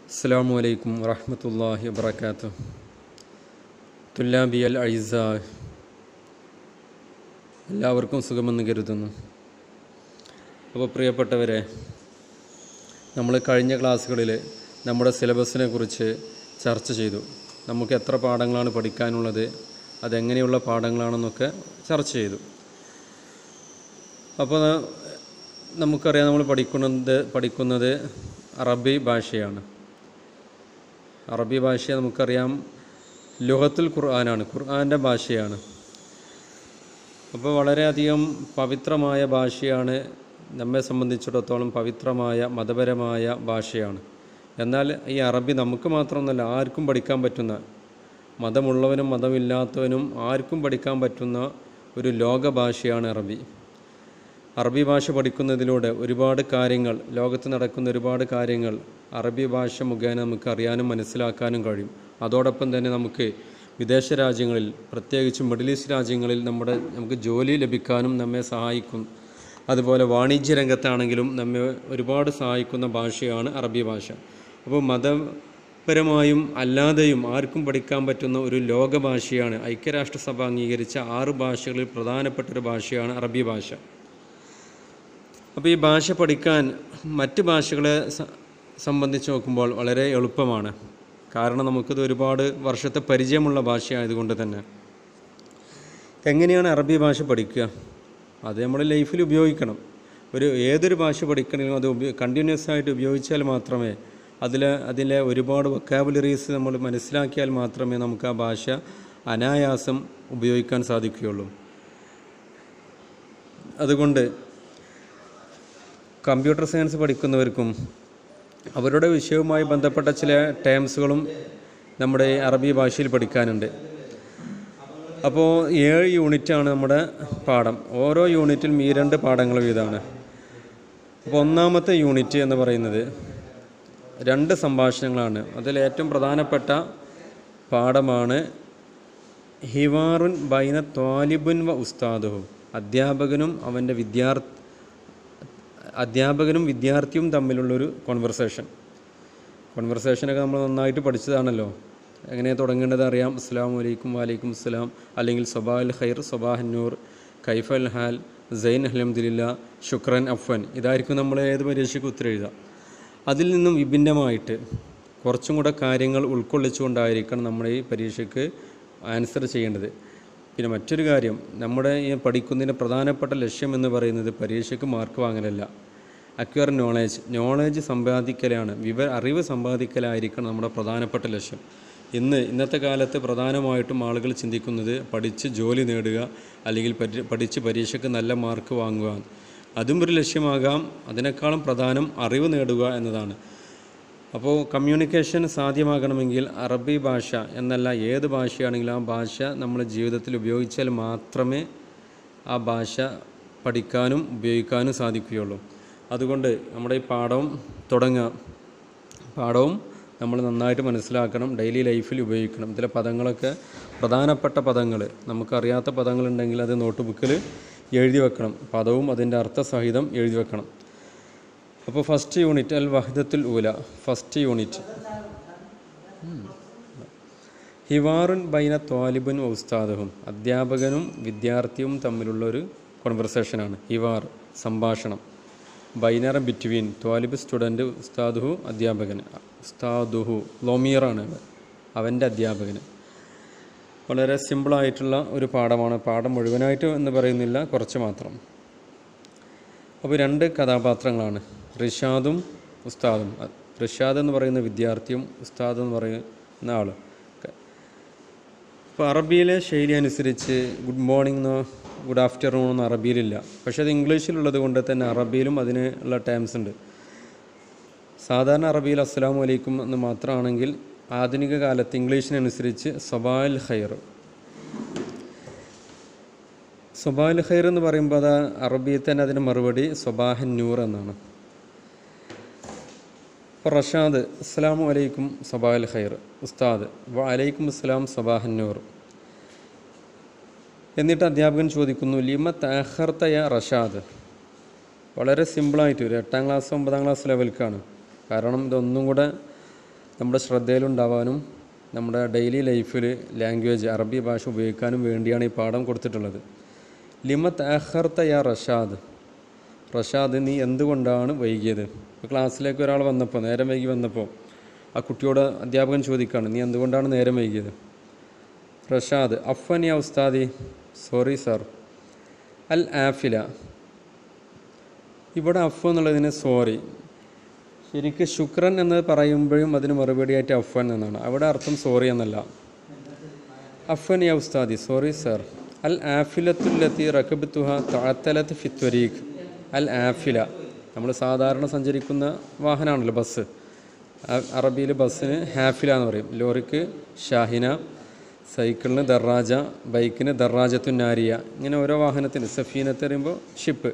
അസ്സാം വലൈക്കും വറഹമത്തല്ലാഹി വാത്തു തുല്ലാബി അൽ അഴിസ എല്ലാവർക്കും സുഖമെന്ന് കരുതുന്നു അപ്പോൾ പ്രിയപ്പെട്ടവരെ നമ്മൾ കഴിഞ്ഞ ക്ലാസ്സുകളിൽ നമ്മുടെ സിലബസിനെ കുറിച്ച് ചർച്ച ചെയ്തു നമുക്ക് എത്ര പാഠങ്ങളാണ് പഠിക്കാനുള്ളത് അതെങ്ങനെയുള്ള പാഠങ്ങളാണെന്നൊക്കെ ചർച്ച ചെയ്തു അപ്പോൾ നമുക്കറിയാം നമ്മൾ പഠിക്കുന്നത് പഠിക്കുന്നത് അറബി ഭാഷയാണ് അറബി ഭാഷ നമുക്കറിയാം ലുഹത്തുൽ ഖുർആനാണ് ഖുർആൻ്റെ ഭാഷയാണ് അപ്പോൾ വളരെയധികം പവിത്രമായ ഭാഷയാണ് നമ്മെ സംബന്ധിച്ചിടത്തോളം പവിത്രമായ മതപരമായ ഭാഷയാണ് എന്നാൽ ഈ അറബി നമുക്ക് മാത്രമൊന്നുമല്ല ആർക്കും പഠിക്കാൻ പറ്റുന്ന മതമുള്ളവനും മതമില്ലാത്തവനും ആർക്കും പഠിക്കാൻ പറ്റുന്ന ഒരു ലോക ഭാഷയാണ് അറബി അറബി ഭാഷ പഠിക്കുന്നതിലൂടെ ഒരുപാട് കാര്യങ്ങൾ ലോകത്ത് നടക്കുന്ന ഒരുപാട് കാര്യങ്ങൾ അറബി ഭാഷ മുഖേന നമുക്ക് അറിയാനും മനസ്സിലാക്കാനും കഴിയും അതോടൊപ്പം തന്നെ നമുക്ക് വിദേശ രാജ്യങ്ങളിൽ പ്രത്യേകിച്ച് മിഡിൽ ഈസ്റ്റ് രാജ്യങ്ങളിൽ നമ്മുടെ നമുക്ക് ജോലി ലഭിക്കാനും നമ്മെ സഹായിക്കും അതുപോലെ വാണിജ്യ രംഗത്താണെങ്കിലും നമ്മെ ഒരുപാട് സഹായിക്കുന്ന ഭാഷയാണ് അറബി ഭാഷ അപ്പോൾ മതപരമായും അല്ലാതെയും ആർക്കും പഠിക്കാൻ പറ്റുന്ന ഒരു ലോക ഭാഷയാണ് ഐക്യരാഷ്ട്രസഭ അംഗീകരിച്ച ആറ് ഭാഷകളിൽ പ്രധാനപ്പെട്ട ഒരു ഭാഷയാണ് അറബി ഭാഷ അപ്പോൾ ഈ ഭാഷ പഠിക്കാൻ മറ്റ് ഭാഷകളെ സ- സംബന്ധിച്ച് നോക്കുമ്പോൾ വളരെ എളുപ്പമാണ് കാരണം നമുക്കിത് ഒരുപാട് വർഷത്തെ പരിചയമുള്ള ഭാഷയായതുകൊണ്ട് തന്നെ എങ്ങനെയാണ് അറബി ഭാഷ പഠിക്കുക അത് നമ്മൾ ലൈഫിൽ ഉപയോഗിക്കണം ഒരു ഏതൊരു ഭാഷ പഠിക്കണമെങ്കിലും അത് ഉപയോ കണ്ടിന്യൂസ് ആയിട്ട് ഉപയോഗിച്ചാൽ മാത്രമേ അതിൽ അതിലെ ഒരുപാട് വൊക്കാബുലറീസ് നമ്മൾ മനസ്സിലാക്കിയാൽ മാത്രമേ നമുക്ക് ആ ഭാഷ അനായാസം ഉപയോഗിക്കാൻ സാധിക്കുകയുള്ളൂ അതുകൊണ്ട് കമ്പ്യൂട്ടർ സയൻസ് പഠിക്കുന്നവർക്കും അവരുടെ വിഷയവുമായി ബന്ധപ്പെട്ട ചില ടേംസുകളും നമ്മുടെ അറബി ഭാഷയിൽ പഠിക്കാനുണ്ട് അപ്പോൾ ഏഴ് യൂണിറ്റാണ് നമ്മുടെ പാഠം ഓരോ യൂണിറ്റിലും ഈ രണ്ട് പാഠങ്ങൾ വീതമാണ് അപ്പോൾ ഒന്നാമത്തെ യൂണിറ്റ് എന്ന് പറയുന്നത് രണ്ട് സംഭാഷണങ്ങളാണ് അതിൽ ഏറ്റവും പ്രധാനപ്പെട്ട പാഠമാണ് ഹിവാറുൻ ബൈന ത്വാലിബുൻ വ ഉസ്താദുഹു അധ്യാപകനും അവൻ്റെ വിദ്യാർത്ഥി അധ്യാപകനും വിദ്യാർത്ഥിയും തമ്മിലുള്ളൊരു കോൺവെർസേഷൻ കോൺവെർസേഷനൊക്കെ നമ്മൾ നന്നായിട്ട് പഠിച്ചതാണല്ലോ എങ്ങനെ തുടങ്ങേണ്ടത് അറിയാം അസ്സാം വലൈക്കും വാലൈക്കും അസ്സലാം അല്ലെങ്കിൽ സൊബാൽ ഖൈർ സൊബാഹന്നൂർ കൈഫ് അൽ ഹാൽ സൈൻ അലഹമ്മദില്ല ശുക്രൻ അഫ്വൻ ഇതായിരിക്കും നമ്മൾ ഏത് പരീക്ഷയ്ക്ക് ഉത്തരം എഴുതുക അതിൽ നിന്നും വിഭിന്നമായിട്ട് കുറച്ചും കൂടെ കാര്യങ്ങൾ ഉൾക്കൊള്ളിച്ചുകൊണ്ടായിരിക്കണം നമ്മുടെ ഈ പരീക്ഷയ്ക്ക് ആൻസർ ചെയ്യേണ്ടത് പിന്നെ മറ്റൊരു കാര്യം നമ്മുടെ ഈ പഠിക്കുന്നതിൻ്റെ പ്രധാനപ്പെട്ട ലക്ഷ്യം എന്ന് പറയുന്നത് പരീക്ഷയ്ക്ക് മാർക്ക് വാങ്ങലല്ല അക്വയർ നോളേജ് നോളേജ് സമ്പാദിക്കലാണ് വിവ അറിവ് സമ്പാദിക്കലായിരിക്കണം നമ്മുടെ പ്രധാനപ്പെട്ട ലക്ഷ്യം ഇന്ന് ഇന്നത്തെ കാലത്ത് പ്രധാനമായിട്ടും ആളുകൾ ചിന്തിക്കുന്നത് പഠിച്ച് ജോലി നേടുക അല്ലെങ്കിൽ പരി പഠിച്ച് പരീക്ഷയ്ക്ക് നല്ല മാർക്ക് വാങ്ങുക അതും ഒരു ലക്ഷ്യമാകാം അതിനേക്കാളും പ്രധാനം അറിവ് നേടുക എന്നതാണ് അപ്പോൾ കമ്മ്യൂണിക്കേഷൻ സാധ്യമാകണമെങ്കിൽ അറബി ഭാഷ എന്നല്ല ഏത് ഭാഷയാണെങ്കിലും ആ ഭാഷ നമ്മൾ ജീവിതത്തിൽ ഉപയോഗിച്ചാൽ മാത്രമേ ആ ഭാഷ പഠിക്കാനും ഉപയോഗിക്കാനും സാധിക്കുകയുള്ളൂ അതുകൊണ്ട് നമ്മുടെ ഈ പാഠവും തുടങ്ങുക പാഠവും നമ്മൾ നന്നായിട്ട് മനസ്സിലാക്കണം ഡെയിലി ലൈഫിൽ ഉപയോഗിക്കണം ഇതിലെ പദങ്ങളൊക്കെ പ്രധാനപ്പെട്ട പദങ്ങൾ നമുക്കറിയാത്ത പദങ്ങളുണ്ടെങ്കിൽ അത് നോട്ട് ബുക്കിൽ എഴുതി വെക്കണം പദവും അതിൻ്റെ അർത്ഥസഹിതം എഴുതി വെക്കണം അപ്പോൾ ഫസ്റ്റ് യൂണിറ്റ് അൽ വഹദത്തുൽ ഊല ഫസ്റ്റ് യൂണിറ്റ് ഹിവാറുൻ ബൈന ത്വാലിബുൻ ഉസ്താദും അധ്യാപകനും വിദ്യാർത്ഥിയും തമ്മിലുള്ള ഒരു കോൺവെർസേഷനാണ് ഹിവാർ സംഭാഷണം ബൈനർ ബിറ്റ്വീൻ ത്വാലിബ് സ്റ്റുഡൻറ്റ് ഉസ്താദുഹു അധ്യാപകൻ ഉസ്താദുഹു ലൊമീറാണ് അവൻ്റെ അധ്യാപകന് വളരെ സിമ്പിളായിട്ടുള്ള ഒരു പാഠമാണ് പാഠം മുഴുവനായിട്ട് എന്ന് പറയുന്നില്ല കുറച്ച് മാത്രം അപ്പോൾ രണ്ട് കഥാപാത്രങ്ങളാണ് റിഷാദും ഉസ്താദും അ- റിഷാദ് എന്ന് പറയുന്ന വിദ്യാർത്ഥിയും ഉസ്താദ് എന്ന് പറയുന്ന ആൾ ഇപ്പോൾ അറബിയിലെ ശൈലി അനുസരിച്ച് ഗുഡ് മോർണിംഗ് എന്നോ ഗുഡ് ആഫ്റ്റർനൂൺ ഒന്നും അറബിയിലില്ല പക്ഷേ അത് ഇംഗ്ലീഷിലുള്ളത് കൊണ്ട് തന്നെ അറബിയിലും അതിനുള്ള ടേംസ് ഉണ്ട് സാധാരണ അറബിയിൽ അസ്സലാമു അലൈക്കും എന്ന് മാത്രമാണെങ്കിൽ ആധുനിക കാലത്ത് ഇംഗ്ലീഷിനനുസരിച്ച് സബാൽ ഖൈർ സൊബാൽ ഖൈർ എന്ന് പറയുമ്പോൾ അത് അറബിയിൽ തന്നെ അതിന് മറുപടി സൊബാഹൻ നൂർ എന്നാണ് അപ്പോൾ റഷാദ് അസ്സലാമു അലൈക്കും സബാൽ ഖൈർ ഉസ്താദ് വ അലൈക്കും അസ്സലാം സബാഹൻ നൂർ എന്നിട്ട് അധ്യാപകൻ ചോദിക്കുന്നു ലിമ താഹർത്തയ റഷാദ് വളരെ സിമ്പിളായിട്ട് ഒരു എട്ടാം ക്ലാസ് ഒമ്പതാം ക്ലാസ് ലെവൽക്കാണ് കാരണം ഇതൊന്നും കൂടെ നമ്മുടെ ശ്രദ്ധയിലുണ്ടാവാനും നമ്മുടെ ഡെയിലി ലൈഫിൽ ലാംഗ്വേജ് അറബി ഭാഷ ഉപയോഗിക്കാനും വേണ്ടിയാണ് ഈ പാഠം കൊടുത്തിട്ടുള്ളത് ലിമത്ത് അഹർത്ത യാ റഷാദ് റഷാദ് നീ എന്തുകൊണ്ടാണ് വൈകിയത് ഇപ്പോൾ ക്ലാസ്സിലേക്ക് ഒരാൾ വന്നപ്പോൾ നേരം വൈകി വന്നപ്പോൾ ആ കുട്ടിയോട് അധ്യാപകൻ ചോദിക്കുകയാണ് നീ എന്തുകൊണ്ടാണ് നേരം വൈകിയത് റഷാദ് അഫൻ യാ ഉസ്താദി സോറി സാർ അൽ ആഫില ഇവിടെ അഫ് എന്നുള്ളതിന് സോറി ശരിക്ക് ശുക്രൻ എന്ന് പറയുമ്പോഴും അതിന് മറുപടിയായിട്ട് അഫൻ എന്നാണ് അവിടെ അർത്ഥം സോറി എന്നല്ല അഫൻ യാ ഉസ്താദി സോറി സർ അൽ ആഫിലത്തുല്ലത്തി റക്കബത്തുഹ താത്തലത്ത് ഫിത്വരീഖ് അൽ ആഫില നമ്മൾ സാധാരണ സഞ്ചരിക്കുന്ന വാഹനമാണല്ലോ ബസ് അറബിയിൽ ബസ്സിന് ഹാഫില എന്ന് പറയും ലോറിക്ക് ഷാഹിന സൈക്കിളിന് ദർറാജ ബൈക്കിന് ദർറാജത്തു നാരിയ ഇങ്ങനെ ഓരോ വാഹനത്തിന് സഫീനത്ത് പറയുമ്പോൾ ഷിപ്പ്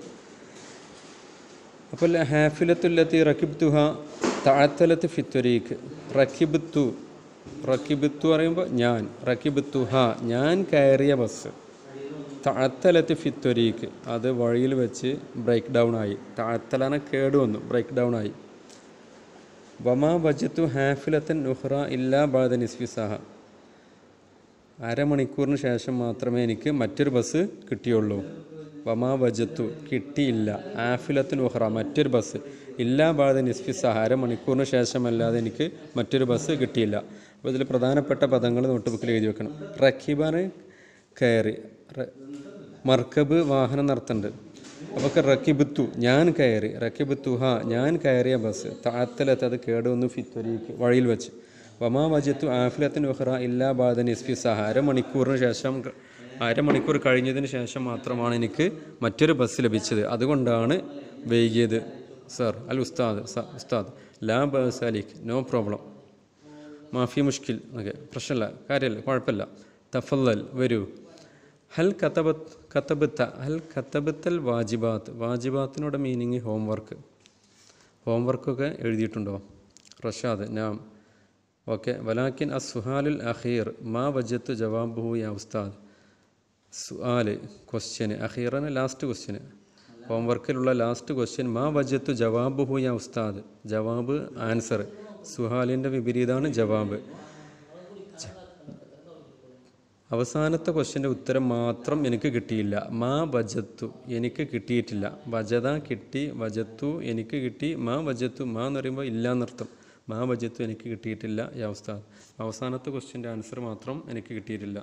അപ്പോൾ ഹാഫിലത്തുല്ലത്തി റക്കിബ്തുഹ താഴത്തലത്ത് ഫിത്വരീക്ക് റക്കിബിത്തു റക്കിബിത്തു പറയുമ്പോൾ ഞാൻ റക്കിബിത്തുഹ ഞാൻ കയറിയ ബസ് താഴത്തലത്ത് ഫിത്വരീക്ക് അത് വഴിയിൽ വെച്ച് ബ്രേക്ക് ഡൗൺ ആയി താഴത്തലന കേട് വന്നു ബ്രേക്ക് ഡൗൺ ആയി വമാ ബജത്തു ഹാഫിലത്തൻ നുഹ്റ ഇല്ലാ ബാദ നിസ്ഫിസഹ അരമണിക്കൂറിന് ശേഷം മാത്രമേ എനിക്ക് മറ്റൊരു ബസ് കിട്ടിയുള്ളൂ വമാ വജത്തു കിട്ടിയില്ല ആഫിലത്തിന് ഉഹ്റ മറ്റൊരു ബസ് ഇല്ലാ ബാധ നിസ്ഫിസഹ അരമണിക്കൂറിന് ശേഷമല്ലാതെ എനിക്ക് മറ്റൊരു ബസ് കിട്ടിയില്ല അപ്പോൾ ഇതിൽ പ്രധാനപ്പെട്ട പദങ്ങൾ നോട്ട് ബുക്കിൽ എഴുതി വെക്കണം റക്കിബാന് കയറി റ- മർക്കബ് വാഹനം നടത്തുന്നുണ്ട് അപ്പോൾ റക്കിബിത്തു ഞാൻ കയറി റക്കിബിത്തു ഹാ ഞാൻ കയറിയ ബസ് താത്തലത്ത് അത് കേടുവന്നു ഫിത്വരീക്ക് വഴിയിൽ വെച്ച് വമാ വജത്തു ആഫിലത്തിന് ഉഹ്റ ഇല്ലാ ബാധ നിസ്ഫി സഹ അരമണിക്കൂറിന് ശേഷം അരമണിക്കൂർ കഴിഞ്ഞതിന് ശേഷം മാത്രമാണ് എനിക്ക് മറ്റൊരു ബസ് ലഭിച്ചത് അതുകൊണ്ടാണ് വൈകിയത് സർ അൽ ഉസ്താദ് സ ഉസ്താദ് ലാ ബസ് അലിഖ് നോ പ്രോബ്ലം മാഫി മുഷ്കിൽ ഓക്കെ പ്രശ്നമില്ല കാര്യമില്ല കുഴപ്പമില്ല തഫല്ലൽ വരൂ ഹൽ കത്തബത്ത് കത്തബത്ത ഹൽ കത്തബത്തൽ വാജിബാത്ത് വാജിബാത്തിനോട് മീനിങ് ഹോംവർക്ക് ഹോംവർക്കൊക്കെ എഴുതിയിട്ടുണ്ടോ റഷാദ് നാം ഓക്കെ വലാക്കിൻ അസ് സുഹാലുൽ അഖീർ മാ വജത്ത് ജവാബുഹു യാ ഉസ്താദ് സുആല് ക്വസ്റ്റ്യന് അഖീറന് ലാസ്റ്റ് ക്വസ്റ്റ്യന് ഹോംവർക്കിലുള്ള ലാസ്റ്റ് ക്വസ്റ്റ്യൻ മാ വജത്തു ജവാബുഹു യാ ഉസ്താദ് ജവാബ് ആൻസർ സുഹാലിൻ്റെ വിപരീതമാണ് ജവാബ് അവസാനത്തെ ക്വസ്റ്റ്യൻ്റെ ഉത്തരം മാത്രം എനിക്ക് കിട്ടിയില്ല മാ വജത്തു എനിക്ക് കിട്ടിയിട്ടില്ല വജത കിട്ടി വജത്തു എനിക്ക് കിട്ടി മാ വജത്തു മാ എന്ന് പറയുമ്പോൾ ഇല്ല എന്നർത്ഥം മാ വജത്തു എനിക്ക് കിട്ടിയിട്ടില്ല ഈ അവസ്ഥ അവസാനത്തെ ക്വസ്റ്റ്യൻ്റെ ആൻസർ മാത്രം എനിക്ക് കിട്ടിയിട്ടില്ല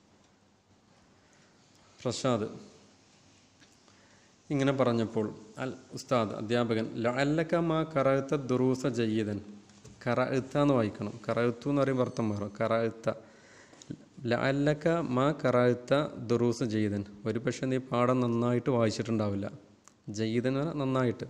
പ്രസാദ് ഇങ്ങനെ പറഞ്ഞപ്പോൾ അൽ ഉസ്താദ് അധ്യാപകൻ ലഅല്ലക മാ കറഅത്ത ദുറൂസ ജയ്യിദൻ കറഅത്ത എന്ന് വായിക്കണം കറഅത്തു എന്ന് പറയുമ്പോൾ അർത്ഥം മാറും കറഅത്ത ലഅല്ലക മാ കറഅത്ത ദുറൂസ ജയ്യിദൻ ഒരു പക്ഷേ നീ പാഠം നന്നായിട്ട് വായിച്ചിട്ടുണ്ടാവില്ല ജയ്യിദൻ എന്ന് പറഞ്ഞാൽ നന്നായിട്ട്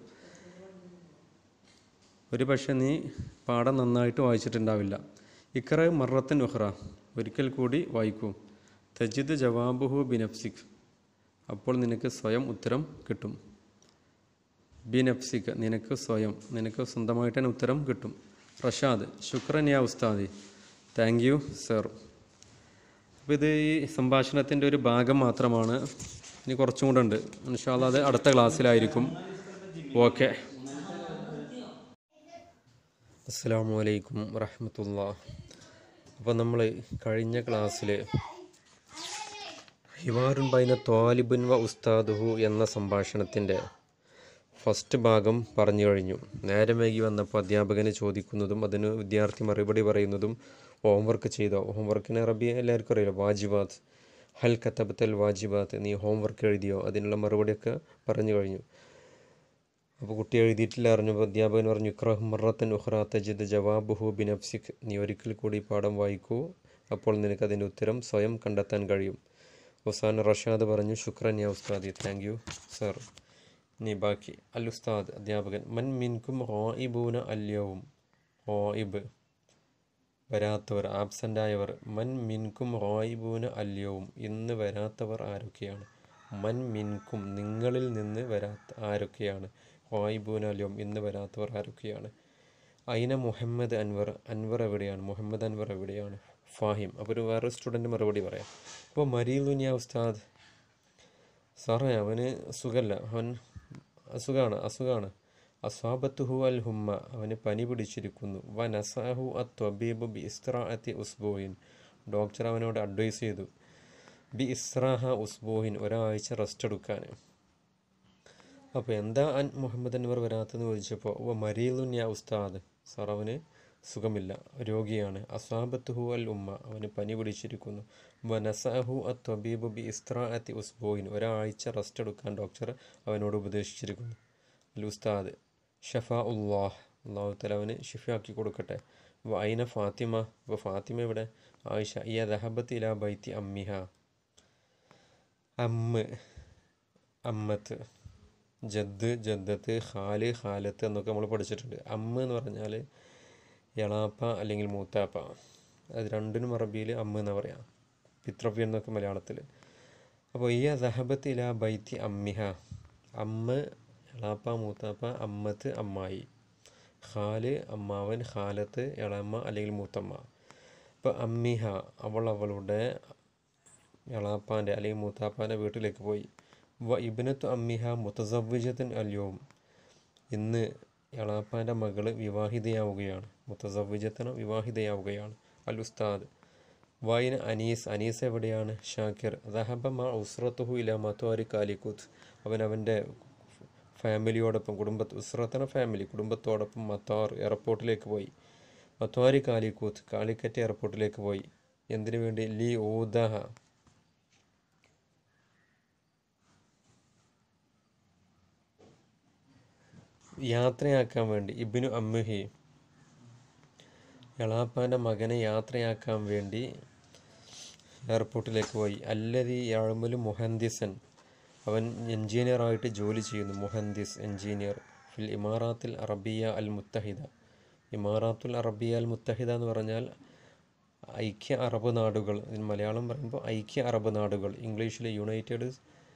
ഒരു പക്ഷേ നീ പാഠം നന്നായിട്ട് വായിച്ചിട്ടുണ്ടാവില്ല ഇക്കറ മറത്തൻ ഉഹ്റ ഒരിക്കൽ കൂടി വായിക്കൂ തജിദ് ജവാബുഹു ബിനഫ്സിക് അപ്പോൾ നിനക്ക് സ്വയം ഉത്തരം കിട്ടും ബിനഫ്സിക് നിനക്ക് സ്വയം നിനക്ക് സ്വന്തമായിട്ട് തന്നെ ഉത്തരം കിട്ടും റഷാദ് ശുക്രൻ യാ ഉസ്താദി താങ്ക് യു സർ അപ്പോൾ ഇത് ഈ സംഭാഷണത്തിൻ്റെ ഒരു ഭാഗം മാത്രമാണ് ഇനി കുറച്ചും കൂടെ ഉണ്ട് ഇൻഷാല്ല അത് അടുത്ത ക്ലാസ്സിലായിരിക്കും ഓക്കെ അസ്സാമു അലൈക്കും വറഹമത്തുള്ള അപ്പോൾ നമ്മൾ കഴിഞ്ഞ ക്ലാസ്സിൽ ഹിവാറുൻ ബൈന ത്വാലിബുൻ വ ഉസ്താദുഹു എന്ന സംഭാഷണത്തിൻ്റെ ഫസ്റ്റ് ഭാഗം പറഞ്ഞു കഴിഞ്ഞു നേരം വൈകി വന്നപ്പോൾ അധ്യാപകന് ചോദിക്കുന്നതും അതിന് വിദ്യാർത്ഥി മറുപടി പറയുന്നതും ഹോംവർക്ക് ചെയ്തോ ഹോംവർക്കിന് അറബി എല്ലാവർക്കും അറിയാലോ വാജിബാത്ത് ഹൽ കത്തബത്തൽ വാജിബാത്ത് നീ ഹോംവർക്ക് എഴുതിയോ അതിനുള്ള മറുപടിയൊക്കെ പറഞ്ഞു കഴിഞ്ഞു അപ്പോൾ കുട്ടി എഴുതിയിട്ടില്ല അറിഞ്ഞപ്പോൾ അധ്യാപകൻ പറഞ്ഞു ഇക്രഹ് മറത്തൻ ഉഹ്റ തജിദ് ജവാബുഹു ബിനഫ്സിഖ് നീ ഒരിക്കൽ കൂടി പാഠം വായിക്കൂ അപ്പോൾ നിനക്ക് അതിൻ്റെ ഉത്തരം സ്വയം കണ്ടെത്താൻ കഴിയും അവസാനം റഷാദ് പറഞ്ഞു ശുക്രൻ യാ ഉസ്താദി താങ്ക് യു സർ ഇനി ബാക്കി അൽ ഉസ്താദ് അധ്യാപകൻ മൻ മിൻകും ഹോയിബൂന അല്യവും ഹോയിബ് വരാത്തവർ ആബ്സെൻ്റ് ആയവർ മൻ മിൻകും ഹോയിബൂന അല്യവും ഇന്ന് വരാത്തവർ ആരൊക്കെയാണ് മൻ മിൻകും നിങ്ങളിൽ നിന്ന് വരാത്ത ആരൊക്കെയാണ് ഹോയിബൂന അല്യവും ഇന്ന് വരാത്തവർ ആരൊക്കെയാണ് അയിന മുഹമ്മദ് അൻവർ അൻവർ എവിടെയാണ് മുഹമ്മദ് അൻവർ എവിടെയാണ് ഫാഹിം അപ്പോൾ ഒരു വേറെ സ്റ്റുഡൻറ്റ് മറുപടി പറയാം അപ്പോൾ മരീലുനിയ ഉസ്താദ് സാറേ അവന് സുഖമല്ല അവൻ അസുഖമാണ് അസുഖമാണ് അസ്വാബത്തുഹു അൽ ഹുമ്മ അവന് പനി പിടിച്ചിരിക്കുന്നു വ നസാഹു അ ത്വബീബ് ബി ഇസ്ത്രാഅത്തി ഉസ്ബോയിൻ ഡോക്ടർ അവനോട് അഡ്വൈസ് ചെയ്തു ബി ഇസ്രാഹ ഉസ്ബോഹിൻ ഒരാഴ്ച റെസ്റ്റ് എടുക്കാൻ അപ്പോൾ എന്താ അൻ മുഹമ്മദ് അൻവർ വരാത്തെന്ന് ചോദിച്ചപ്പോൾ ഓ മരീലുൻ യാ ഉസ്താദ് സാർ അവന് സുഖമില്ല രോഗിയാണ് അസ്വാബത്തുഹു അൽ ഉമ്മ അവന് പനി പിടിച്ചിരിക്കുന്നു വനസാഹു അ ത്വബീബ് ബി ഇസ്ത്രാഅത്തി ഉസ്ബോയിൻ ഒരാഴ്ച റെസ്റ്റ് എടുക്കാൻ ഡോക്ടർ അവനോട് ഉപദേശിച്ചിരിക്കുന്നു അൽ ഉസ്താദ് ഷഫാ ഉല്ലാഹ് അള്ളാഹു തല അവന് ഷിഫാക്കി കൊടുക്കട്ടെ വ ഐന ഫാത്തിമ അപ്പോൾ ഫാത്തിമ ഇവിടെ ആയിഷ ഈ ദഹബത്ത് ഇല ബൈത്തി അമ്മിഹ അമ്മ് അമ്മത്ത് ജദ് ജദ്ദത്ത് ഖാല് ഖാലത്ത് എന്നൊക്കെ നമ്മൾ പഠിച്ചിട്ടുണ്ട് അമ്മ എന്ന് പറഞ്ഞാൽ എളാപ്പ അല്ലെങ്കിൽ മൂത്താപ്പ അത് രണ്ടിനും അറബിയിൽ അമ്മ എന്ന് പറയാം പിത്രവ്യം എന്നൊക്കെ മലയാളത്തിൽ അപ്പോൾ ഈ ദഹബത്ത് ഇല ബൈത്തി അമ്മിഹ അമ്മ എളാപ്പ മൂത്താപ്പ അമ്മത്ത് അമ്മായി ഖാല് അമ്മാവൻ ഖാലത്ത് എളമ്മ അല്ലെങ്കിൽ മൂത്തമ്മ അപ്പോൾ അമ്മിഹ അവൾ അവളുടെ എളാപ്പാൻ്റെ അല്ലെങ്കിൽ മൂത്താപ്പാൻ്റെ വീട്ടിലേക്ക് പോയി വ ഇബിനത്തു അമ്മിഹ മുത്തസവ്വിജത്തൻ അല്യോം ഇന്ന് എളാപ്പാൻ്റെ മകള് വിവാഹിതയാവുകയാണ് മുത്തസവ്വിജത്തന വിവാഹിതയാവുകയാണ് അൽ ഉസ്താദ് വായിന അനീസ് അനീസ് എവിടെയാണ് ഷാക്കിർ ദഹബ മാ ഉസ്രത്തുഹു ഇല മത്വാരി കാലിക്കുത്ത് അവൻ അവൻ്റെ ഫാമിലിയോടൊപ്പം കുടുംബ ഉസ്രത്തന ഫാമിലി കുടുംബത്തോടൊപ്പം മത്താർ എയർപോർട്ടിലേക്ക് പോയി മത്വാരി കാലിക്കൂത്ത് കാലിക്കറ്റ് എയർപോർട്ടിലേക്ക് പോയി എന്തിനു വേണ്ടി ലീ ഊദഹ യാത്രയാക്കാൻ വേണ്ടി ഇബിനു അമ്മുഹി എളാപ്പാൻ്റെ മകനെ യാത്രയാക്കാൻ വേണ്ടി എയർപോർട്ടിലേക്ക് പോയി അല്ലതി യാഴ്മുൽ മുഹന്ദിസൻ അവൻ എൻജിനീയറായിട്ട് ജോലി ചെയ്യുന്നു മുഹന്ദിസ് എൻജിനീയർ ഫിൽ ഇമാറാത്തിൽ അറബിയ അൽ മുത്തഹിദ ഇമാറാത്തുൽ അറബിയ അൽ മുത്തഹിദ എന്ന് പറഞ്ഞാൽ ഐക്യ അറബ് നാടുകൾ ഇതിന് മലയാളം പറയുമ്പോൾ ഐക്യ അറബ് നാടുകൾ ഇംഗ്ലീഷിൽ യുണൈറ്റഡ്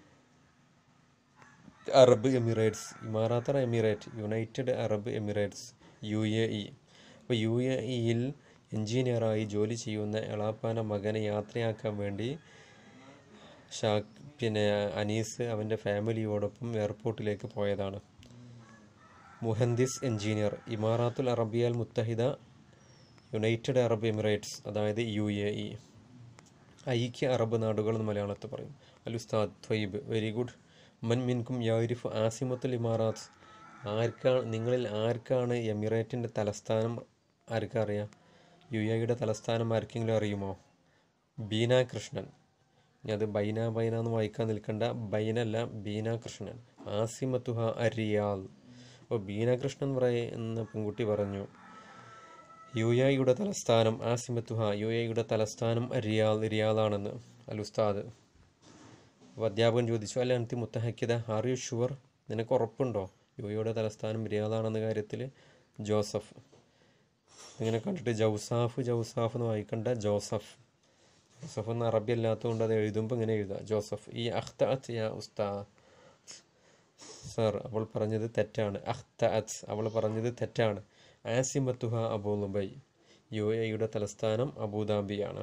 അറബ് എമിറേറ്റ്സ് ഇമാറാത്തർ emirate United Arab Emirates U A E അപ്പോൾ യു എ ഇയിൽ എൻജിനീയറായി ജോലി ചെയ്യുന്ന എളാപ്പാന മകനെ യാത്രയാക്കാൻ വേണ്ടി ഷാ പിന്നെ അനീസ് അവൻ്റെ ഫാമിലിയോടൊപ്പം എയർപോർട്ടിലേക്ക് പോയതാണ് മുഹന്ദിസ് എൻജിനീയർ ഇമാറാത്തുൽ അറബിയൽ മുത്തഹിദ യുണൈറ്റഡ് അറബ് എമിറേറ്റ്സ് അതായത് യു എ ഇ ഐക്യ അറബ് നാടുകൾ എന്ന് മലയാളത്തിൽ പറയും അൽ ഉസ്താദ് ത്വയ്ബ് വെരി ഗുഡ് മൻ മിൻകും യാരിഫ് ആസിമത്തുൽ ഇമാറാത്ത് ആർക്കാണ് നിങ്ങളിൽ ആർക്കാണ് എമിറേറ്റിൻ്റെ തലസ്ഥാനം ആർക്കറിയാം യു എയുടെ തലസ്ഥാനം ആർക്കെങ്കിലും അറിയുമോ ബീന കൃഷ്ണൻ ഇനി അത് ബൈന ബൈന എന്ന് വായിക്കാൻ നിൽക്കേണ്ട ബൈനല്ല ബീന കൃഷ്ണൻ ആസിമത്തുഹ അരിയാൽ അപ്പോൾ ബീന കൃഷ്ണൻ പറയുന്ന പെൺകുട്ടി പറഞ്ഞു യു എയുടെ തലസ്ഥാനം ആസിമത്തുഹ യു എയുടെ തലസ്ഥാനം റിയാൽ റിയാദാണെന്ന് അൽ ഉസ്താദ് അപ്പോൾ അധ്യാപകൻ ചോദിച്ചു അല്ല എനിക്ക് മുത്തഹക്കിത ആർ യു ഷുവർ നിനക്ക് ഉറപ്പുണ്ടോ യു എയുടെ തലസ്ഥാനം റിയാദാണെന്ന കാര്യത്തിൽ ജോസഫ് ഇങ്ങനെ കണ്ടിട്ട് ജൗസാഫ് ജൗസാഫ് എന്ന് വായിക്കണ്ട ജോസഫ് ജോസഫ് എന്ന് അറബി അല്ലാത്തതുകൊണ്ട് അത് എഴുതുമ്പോൾ ഇങ്ങനെ എഴുതുക ജോസഫ് ഈ അഖ്തഅത്ത് യാ ഉസ്താ സർ അവൾ പറഞ്ഞത് തെറ്റാണ് അഖ്തഅത്ത് അവൾ പറഞ്ഞത് തെറ്റാണ് ആസിമത്തുഹ അബൂലുബൈ യു എയുടെ തലസ്ഥാനം അബുദാബിയാണ്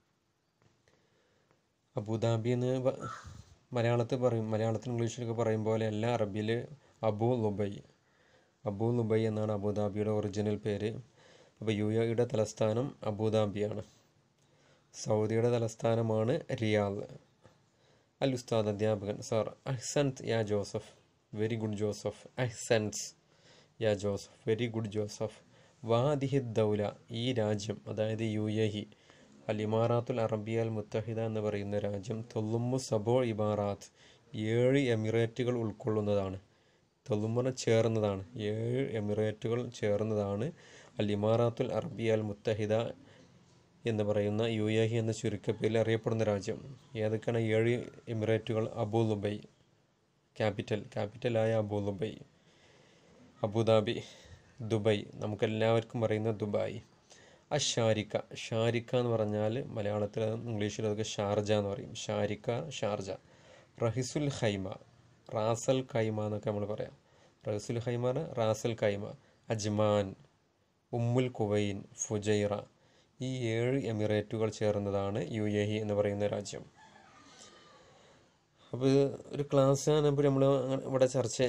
അബുദാബി എന്ന് പ- മലയാളത്തിൽ പറയും മലയാളത്തിൽ ഇംഗ്ലീഷിലൊക്കെ പറയും പോലെ അല്ല അറബിയിൽ അബു ലുബൈ അബു ലുബൈ എന്നാണ് അബുദാബിയുടെ ഒറിജിനൽ പേര് അപ്പോൾ യു എയുടെ തലസ്ഥാനം അബുദാബിയാണ് സൗദിയുടെ തലസ്ഥാനമാണ് റിയാദ് അൽ ഉസ്താദ് അധ്യാപകൻ സാർ അഹ്സൻത് യാ ജോസഫ് വെരി ഗുഡ് ജോസഫ് അഹ്സൻസ് യാ ജോസഫ് വെരി ഗുഡ് ജോസഫ് വാദിഹി ദൗല ഈ രാജ്യം അതായത് യു എ ഹി അൽ ഇമാറാത്തുൽ അറബിയ അൽ മുത്തഹിദ എന്ന് പറയുന്ന രാജ്യം തൊല്ലുമ്മു സബോ ഇമാറാത്ത് ഏഴ് എമിറേറ്റുകൾ ഉൾക്കൊള്ളുന്നതാണ് തൊല്ലുമ്മന ചേർന്നതാണ് ഏഴ് എമിറേറ്റുകൾ ചേർന്നതാണ് അൽ ഇമാറാത്തുൽ അറബിയ അൽ മുത്തഹിദ എന്ന് പറയുന്ന യു എ ഹി എന്ന ചുരുക്കപ്പേരിൽ അറിയപ്പെടുന്ന രാജ്യം ഏതൊക്കെയാണ് ഏഴ് എമിറേറ്റുകൾ അബു ലുബൈ ക്യാപിറ്റൽ ക്യാപിറ്റലായ അബു ലുബൈ അബുദാബി ദുബൈ നമുക്കെല്ലാവർക്കും അറിയുന്ന ദുബായ് അഷാരിക്ക ഷാരിക്ക എന്ന് പറഞ്ഞാൽ മലയാളത്തിൽ ഇംഗ്ലീഷിൽ അതൊക്കെ ഷാർജ എന്ന് പറയും ഷാരിക്ക ഷാർജ റഹിസുൽ ഹൈമ റാസൽ ഖൈമ എന്നൊക്കെ നമ്മൾ പറയാം റഹിസുൽ ഹൈമ Ras al Khaimah Ajman Umm al Quwain Fujairah ഈ ഏഴ് എമിറേറ്റുകൾ ചേർന്നതാണ് യു എ ഹി എന്ന് പറയുന്ന രാജ്യം അപ്പോൾ ഇത് ഒരു ക്ലാസ് ആകുമ്പോൾ നമ്മൾ ഇവിടെ ചർച്ച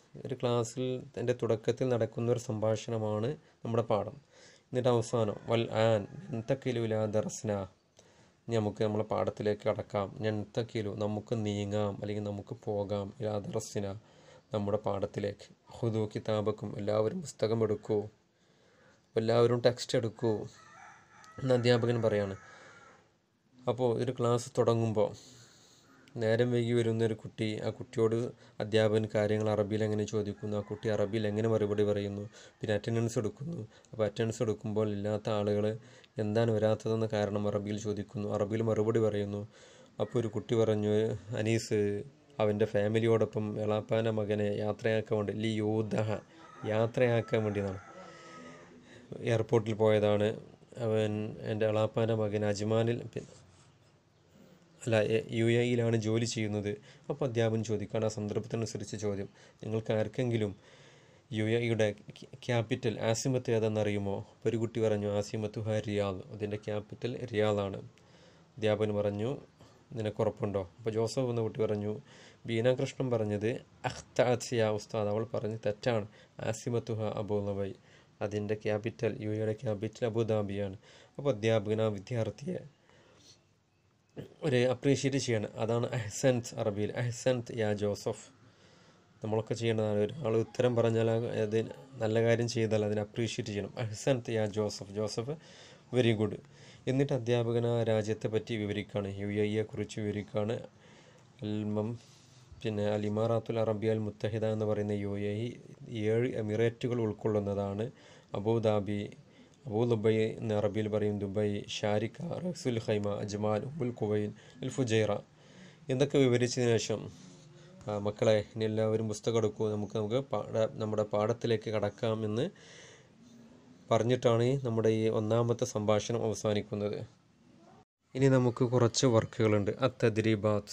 ഒരു ക്ലാസ്സിൽ എൻ്റെ തുടക്കത്തിൽ നടക്കുന്ന ഒരു സംഭാഷണമാണ് നമ്മുടെ പാഠം എന്നിട്ട് അവസാനം വൽ ആൻ എന്തൊക്കെയിലുല ദർശന ഇനി നമുക്ക് നമ്മളെ പാഠത്തിലേക്ക് കടക്കാം ഞെന്തക്കിലു നമുക്ക് നീങ്ങാം അല്ലെങ്കിൽ നമുക്ക് പോകാം ഇലാ ദർശന നമ്മുടെ പാഠത്തിലേക്ക് ഹുദു കിതാബക്കും എല്ലാവരും പുസ്തകം എടുക്കൂ എല്ലാവരും ടെക്സ്റ്റ് എടുക്കൂ എന്ന് അധ്യാപകൻ പറയാണ് അപ്പോൾ ഒരു ക്ലാസ് തുടങ്ങുമ്പോൾ നേരം വൈകി വരുന്ന ഒരു കുട്ടി ആ കുട്ടിയോട് അധ്യാപകൻ കാര്യങ്ങൾ അറബിയിൽ എങ്ങനെ ചോദിക്കുന്നു ആ കുട്ടി അറബിയിൽ എങ്ങനെ മറുപടി പറയുന്നു പിന്നെ അറ്റൻഡൻസ് എടുക്കുന്നു അപ്പോൾ അറ്റൻഡൻസ് എടുക്കുമ്പോൾ ഇല്ലാത്ത ആളുകൾ എന്താണ് വരാത്തതെന്ന കാരണം അറബിയിൽ ചോദിക്കുന്നു അറബിയിൽ മറുപടി പറയുന്നു അപ്പോൾ ഒരു കുട്ടി പറഞ്ഞു അനീസ് അവൻ്റെ ഫാമിലിയോടൊപ്പം എളാപ്പാൻ്റെ മകനെ യാത്രയാക്കാൻ വേണ്ടി ലി യൂദഹ യാത്രയാക്കാൻ വേണ്ടിയതാണ് എയർപോർട്ടിൽ പോയതാണ് അവൻ എൻ്റെ എളാപ്പാൻ്റെ മകൻ അജ്മാനിൽ പിന്നെ അല്ല എ- യു എ ഇയിലാണ് ജോലി ചെയ്യുന്നത് അപ്പോൾ അധ്യാപകൻ ചോദിക്കുകയാണ് ആ സന്ദർഭത്തിനനുസരിച്ച് ചോദ്യം നിങ്ങൾക്ക് ആർക്കെങ്കിലും യു എ ഇയുടെ ക്യാപിറ്റൽ ആസിമത്ത് ഏതെന്നറിയുമോ അപ്പോൾ ഒരു കുട്ടി പറഞ്ഞു ആസിമത്ത് ഹ റിയാദ് അതിൻ്റെ ക്യാപിറ്റൽ റിയാദാണ് അധ്യാപകൻ പറഞ്ഞു നിനക്ക് ഉറപ്പുണ്ടോ അപ്പോൾ ജോസഫ് എന്ന കുട്ടി പറഞ്ഞു ബീന കൃഷ്ണൻ പറഞ്ഞത് അഖ്താസിയ ഉസ്താദ് അവൾ പറഞ്ഞ് തെറ്റാണ് ആസിമത്തുഹ അബുദാബി അതിൻ്റെ ക്യാപിറ്റൽ യു എയുടെ ക്യാപിറ്റൽ അബുദാബിയാണ് അപ്പോൾ അധ്യാപകൻ ആ വിദ്യാർത്ഥിയെ ഒരു അപ്രീഷിയേറ്റ് ചെയ്യണം അതാണ് അഹ്സൻത് അറബിയിൽ അഹ്സൻത് യാ ജോസഫ് നമ്മളൊക്കെ ചെയ്യേണ്ടതാണ് ഒരാൾ ഉത്തരം പറഞ്ഞാൽ ആ- അത് നല്ല കാര്യം ചെയ്താൽ അതിനെ അപ്രീഷിയേറ്റ് ചെയ്യണം അഹ്സൻത് യാ ജോസഫ് ജോസഫ് വെരി ഗുഡ് എന്നിട്ട് അധ്യാപകൻ ആ രാജ്യത്തെ പറ്റി വിവരിക്കുകയാണ് യു എ ഇയെ കുറിച്ച് വിവരിക്കുകയാണ് അൽമം പിന്നെ അൽ ഇമാറാത്തുൽ അറബിയ അൽ മുത്തഹിദ എന്ന് പറയുന്ന യു എ ഇ ഏഴ് എമിറേറ്റുകൾ ഉൾക്കൊള്ളുന്നതാണ് അബുദാബി അബൂ ദുബൈ എന്ന് അറബിയിൽ പറയും ദുബൈ ഷാരിഖ റസുൽ ഖൈമ അജ്മാൽ ഉബുൽ കുവൈൻ അൽ ഫുജൈറ എന്തൊക്കെ വിവരിച്ചതിന് ശേഷം ആ, മക്കളെ ഇനി എല്ലാവരും പുസ്തകം എടുക്കൂ നമുക്ക് നമുക്ക് പാഠ നമ്മുടെ പാഠത്തിലേക്ക് കടക്കാം എന്ന് പറഞ്ഞിട്ടാണ് ഈ നമ്മുടെ ഈ ഒന്നാമത്തെ സംഭാഷണം അവസാനിക്കുന്നത് ഇനി നമുക്ക് കുറച്ച് വർക്കുകളുണ്ട് അത്തദ്രീബാത്ത്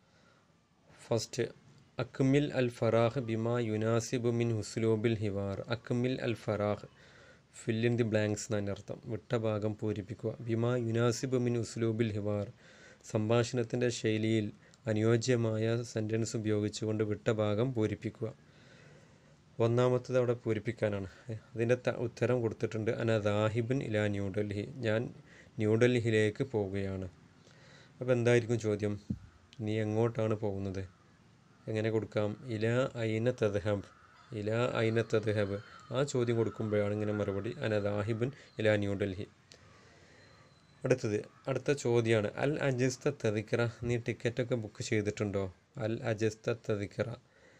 ഫസ്റ്റ് അക്മിൽ അൽ ഫറാഹ് ബിമാ യുനാസിബ് മിൻ ഹുസ്ലൂബിൽ ഹിവാർ അക്മിൽ അൽ ഫറാഹ് ഫിൽ ഇൻ ദി ബ്ലാങ്ക്സ് എന്നാണ് അർത്ഥം വിട്ട ഭാഗം പൂരിപ്പിക്കുക ബിമാ യുനാസിബ് മിൻ ഉസ്ലൂബിൽ ഹിവാർ സംഭാഷണത്തിൻ്റെ ശൈലിയിൽ അനുയോജ്യമായ സെൻറ്റൻസ് ഉപയോഗിച്ചുകൊണ്ട് വിട്ട ഭാഗം പൂരിപ്പിക്കുക ഒന്നാമത്തത് അവിടെ പൂരിപ്പിക്കാനാണ് അതിൻ്റെ ത- ഉത്തരം കൊടുത്തിട്ടുണ്ട് അന ദാഹിബിൻ ഇലാ ന്യൂഡൽഹി ഞാൻ ന്യൂഡൽഹിയിലേക്ക് പോവുകയാണ് അപ്പോൾ എന്തായിരിക്കും ചോദ്യം നീ എങ്ങോട്ടാണ് പോകുന്നത് എങ്ങനെ കൊടുക്കാം ഇല ഐന തദ്ഹബ് ഇല ഐന തദ്ഹബ് ആ ചോദ്യം കൊടുക്കുമ്പോഴാണ് ഇങ്ങനെ മറുപടി അന ദാഹിബിൻ ഇലാ ന്യൂഡൽഹി അടുത്തത് അടുത്ത ചോദ്യമാണ് അൽ അജസ്ത തദിക്കറ നീ ടിക്കറ്റൊക്കെ ബുക്ക് ചെയ്തിട്ടുണ്ടോ അൽ അജസ്ത തദിക്കറ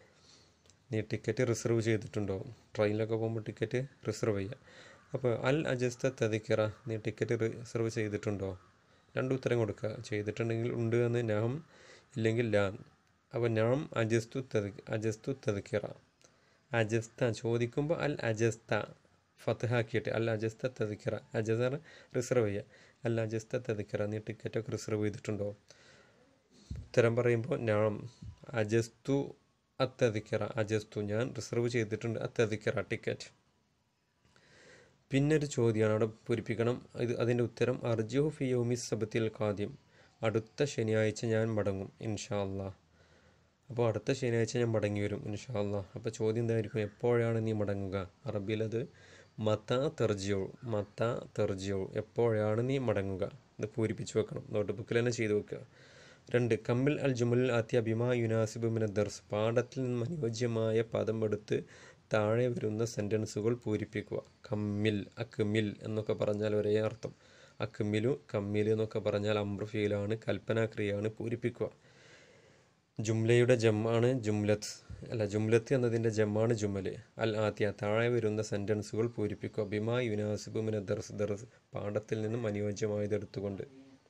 നീ ടിക്കറ്റ് റിസർവ് ചെയ്തിട്ടുണ്ടോ ട്രെയിനിലൊക്കെ പോകുമ്പോൾ ടിക്കറ്റ് റിസർവ് ചെയ്യുക അപ്പോൾ അൽ അജസ്ത തദിക്കറ നീ ടിക്കറ്റ് റിസർവ് ചെയ്തിട്ടുണ്ടോ രണ്ട് ഉത്തരം കൊടുക്കുക ചെയ്തിട്ടുണ്ടെങ്കിൽ ഉണ്ട് എന്ന് നാം ഇല്ലെങ്കിൽ ലാൻ അപ്പോൾ നാം അജസ്തു തദി അജസ്തു തദിക്കറ അജസ്ത ചോദിക്കുമ്പോൾ അൽ അജസ്ത ഫത്തഹാക്കിയിട്ട് അൽ അജസ്ത തദിക്കറ അജസർ റിസർവ് ചെയ്യുക അൽ അജസ്ത തദിക്കറ നീ ടിക്കറ്റൊക്കെ റിസർവ് ചെയ്തിട്ടുണ്ടോ ഉത്തരം പറയുമ്പോൾ ഞാൻ അജസ്തു അത്തതിക്കറ അജസ്തു ഞാൻ റിസർവ് ചെയ്തിട്ടുണ്ട് അത്തതിക്കറ ടിക്കറ്റ് പിന്നെ ഒരു ചോദ്യമാണ് അവിടെ പൂരിപ്പിക്കണം ഇത് അതിൻ്റെ ഉത്തരം അർജു ഫി യോമി സബത്തിൽ ഖാദ്യം അടുത്ത ശനിയാഴ്ച ഞാൻ മടങ്ങും ഇൻഷാ അല്ലാ അപ്പോൾ അടുത്ത ശനിയാഴ്ച ഞാൻ മടങ്ങി വരും ഇൻഷാ അല്ലാ അപ്പോൾ ചോദ്യം എന്തായിരിക്കും എപ്പോഴാണ് നീ മടങ്ങുക അറബിയിലത് മത്ത തെർജിയോ മത്ത തെർജിയോ എപ്പോഴാണ് നീ മടങ്ങുക ഇത് പൂരിപ്പിച്ച് വെക്കണം നോട്ട് ബുക്കിൽ തന്നെ ചെയ്ത് വെക്കുക രണ്ട് കമ്മിൽ അൽ ജുമുൽ ആത്യ ബിമാ യുനാസിബ് മിന ദർസ് പാഠത്തിൽ നിന്നും അനുയോജ്യമായ പദം എടുത്ത് താഴെ വരുന്ന സെൻറ്റൻസുകൾ പൂരിപ്പിക്കുക കമ്മിൽ അക്മിൽ എന്നൊക്കെ പറഞ്ഞാൽ ഒരേ അർത്ഥം അക്മിലു കമ്മിൽ എന്നൊക്കെ പറഞ്ഞാൽ അമ്രഫീലാണ് കൽപ്പനാക്രിയയാണ് പൂരിപ്പിക്കുക ജുംലയുടെ ജമ്മാണ് ജുംലത്ത് അല്ല ജുംലത്ത് എന്നതിൻ്റെ ജമ്മാണ് ജുമല് അൽ ആത്യ താഴെ വരുന്ന സെൻറ്റൻസുകൾ പൂരിപ്പിക്കുക ബിമാ യുനാസിബ് മിന ദർസ് ദർസ് പാഠത്തിൽ നിന്നും അനുയോജ്യമായത് എടുത്തുകൊണ്ട്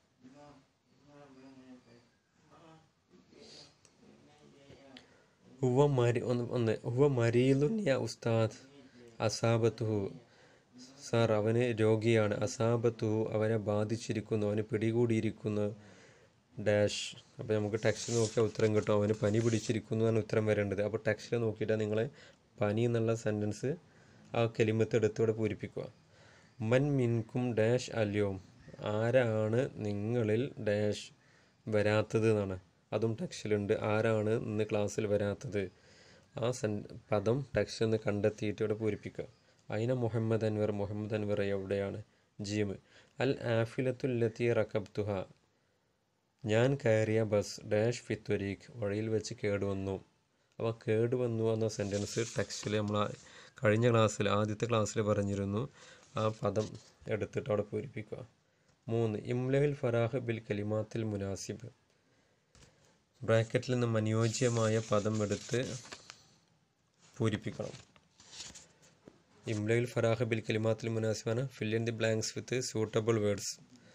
ഹുവ മരി ഒന്ന് ഒന്ന് ഹുവ മരീലുൻ യാ ഉസ്താദ് അസാബത്തുഹു സാർ അവന് രോഗിയാണ് അസാബത്തുഹു അവനെ ബാധിച്ചിരിക്കുന്നു അവന് പിടികൂടിയിരിക്കുന്നു ഡാഷ് അപ്പോൾ നമുക്ക് ടെക്സ്റ്റിൽ നോക്കിയാൽ ഉത്തരം കിട്ടും അവന് പനി പിടിച്ചിരിക്കുന്നു എന്നാണ് ഉത്തരം വരേണ്ടത് അപ്പോൾ ടെക്സ്റ്റിൽ നോക്കിയിട്ട് നിങ്ങൾ പനി എന്നുള്ള സെൻറ്റൻസ് ആ കെലിമത്ത് എടുത്തോടെ പൂരിപ്പിക്കുക മൻ മിൻകും ഡാഷ് അല്യോം ആരാണ് നിങ്ങളിൽ ഡാഷ് വരാത്തത് എന്നാണ് അതും ടെക്സ്റ്റിലുണ്ട് ആരാണ് ഇന്ന് ക്ലാസ്സിൽ വരാത്തത് ആ സെൻ പദം ടെക്സ്റ്റ് നിന്ന് കണ്ടെത്തിയിട്ട് ഇവിടെ പൂരിപ്പിക്കുക അയിന മുഹമ്മദ് അൻവർ മുഹമ്മദ് അൻവർ എവിടെയാണ് ജീം അൽ ആഫിലത്തുല്ലത്തി റക്കബ്തുഹ ഞാൻ കയറിയ ബസ് ഡാഷ് ഫിത്വരീഖ് വഴിയിൽ വെച്ച് കേടുവന്നു അപ്പോൾ കേടുവന്നു എന്ന സെൻറ്റൻസ് ടെക്സ്റ്റിൽ നമ്മൾ ആ കഴിഞ്ഞ ക്ലാസ്സിൽ ആദ്യത്തെ ക്ലാസ്സിൽ പറഞ്ഞിരുന്നു ആ പദം എടുത്തിട്ട് അവിടെ പൂരിപ്പിക്കുക മൂന്ന് ഇംലഹിൽ ഫറാഹ് ബിൽ കലിമാത്തിൽ മുനാസിബ് ബ്രാക്കറ്റിൽ നിന്നും അനുയോജ്യമായ പദം എടുത്ത് പൂരിപ്പിക്കണം ഇംലയിൽ ഫറാഹ് ബിൽ കലിമാത്തിൽ മുനാസിബാണ് fill in the blanks with suitable words